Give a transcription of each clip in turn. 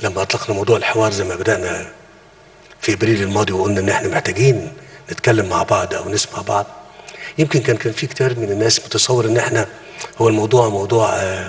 لما اطلقنا موضوع الحوار زي ما بدانا في ابريل الماضي وقلنا ان احنا محتاجين نتكلم مع بعض او نسمع بعض يمكن كان كان في كتير من الناس متصور ان احنا هو الموضوع موضوع آه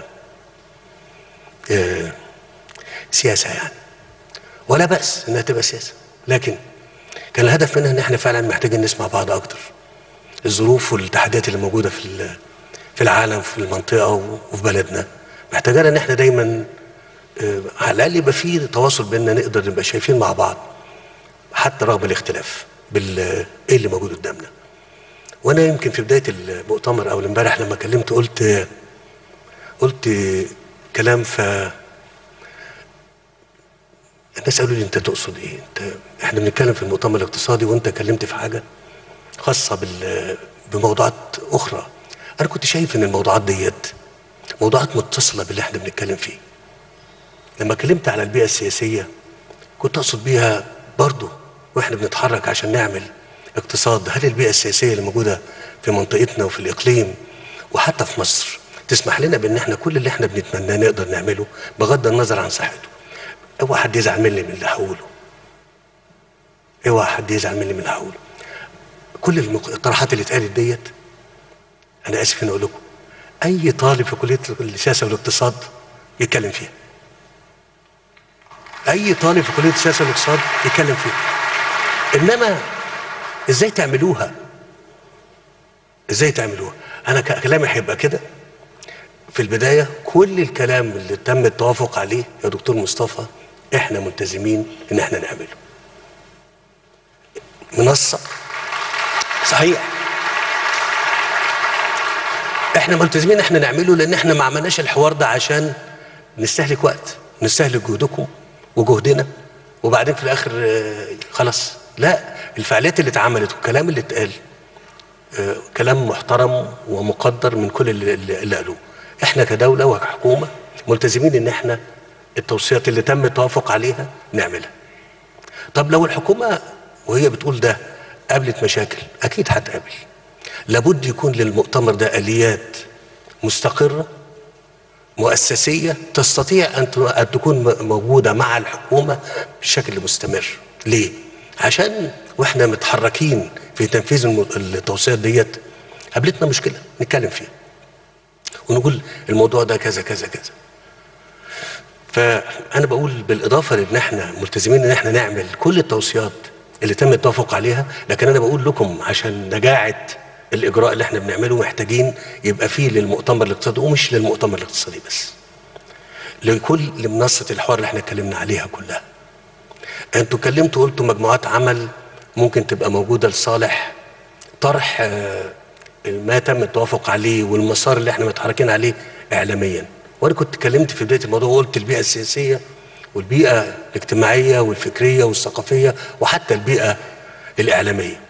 آه سياسه يعني ولا بأس انها تبقى سياسه لكن كان الهدف منها ان احنا فعلا محتاجين نسمع بعض اكتر الظروف والتحديات اللي موجوده في ال- في العالم في المنطقه وفي بلدنا محتاجانا ان احنا دايما آه، على الاقل يبقى في تواصل بيننا نقدر نبقى شايفين مع بعض حتى رغم الاختلاف بال ايه اللي موجود قدامنا وانا يمكن في بدايه المؤتمر او امبارح لما كلمت قلت قلت كلام ف الناس قالوا لي انت تقصد ايه انت احنا بنتكلم في المؤتمر الاقتصادي وانت كلمت في حاجه خاصه بال بموضوعات اخرى انا كنت شايف ان الموضوعات ديت موضوعات متصله باللي احنا بنتكلم فيه لما كلمت على البيئه السياسيه كنت اقصد بيها برضو واحنا بنتحرك عشان نعمل اقتصاد هل البيئه السياسيه اللي موجوده في منطقتنا وفي الاقليم وحتى في مصر تسمح لنا بان احنا كل اللي احنا بنتمناه نقدر نعمله بغض النظر عن صحته اوعى حد يزعل مني من اللي هقوله اوعى حد يزعل مني من اللي هقوله كل المقترحات اللي اتقالت ديت انا اسف اني اقول لكم اي طالب في كليه السياسه والاقتصاد يتكلم فيها اي طالب في كليه السياسه والاقتصاد يتكلم فيها انما ازاي تعملوها ازاي تعملوها انا ك- كلامي هيبقى كده في البدايه كل الكلام اللي تم التوافق عليه يا دكتور مصطفى احنا ملتزمين ان احنا نعمله منصه صحيح احنا ملتزمين احنا نعمله لان احنا ما عملناش الحوار ده عشان نستهلك وقت نستهلك جهدكم وجهدنا وبعدين في الاخر آه، خلاص لا الفعاليات اللي اتعملت والكلام اللي اتقال آه، كلام محترم ومقدر من كل اللي, اللي اللي قالوه احنا كدوله وكحكومه ملتزمين ان احنا التوصيات اللي تم التوافق عليها نعملها طب لو الحكومه وهي بتقول ده قابلت مشاكل اكيد هتقابل لابد يكون للمؤتمر ده اليات مستقره مؤسسيه تستطيع ان ت- ان تكون م- موجوده مع الحكومه بشكل مستمر ليه عشان واحنا متحركين في تنفيذ الم- التوصيات ديت قابلتنا مشكله نتكلم فيها ونقول الموضوع ده كذا كذا كذا فانا بقول بالاضافه لان احنا ملتزمين ان احنا نعمل كل التوصيات اللي تم التوافق عليها لكن انا بقول لكم عشان نجاعه الاجراء اللي احنا بنعمله محتاجين يبقى فيه للمؤتمر الاقتصادي ومش للمؤتمر الاقتصادي بس لكل لمنصه الحوار اللي احنا اتكلمنا عليها كلها انتوا اتكلمتوا قلتوا مجموعات عمل ممكن تبقى موجوده لصالح طرح آه، ما تم التوافق عليه والمسار اللي احنا متحركين عليه اعلاميا وانا كنت اتكلمت في بدايه الموضوع وقلت البيئه السياسيه والبيئه الاجتماعيه والفكريه والثقافيه وحتى البيئه الاعلاميه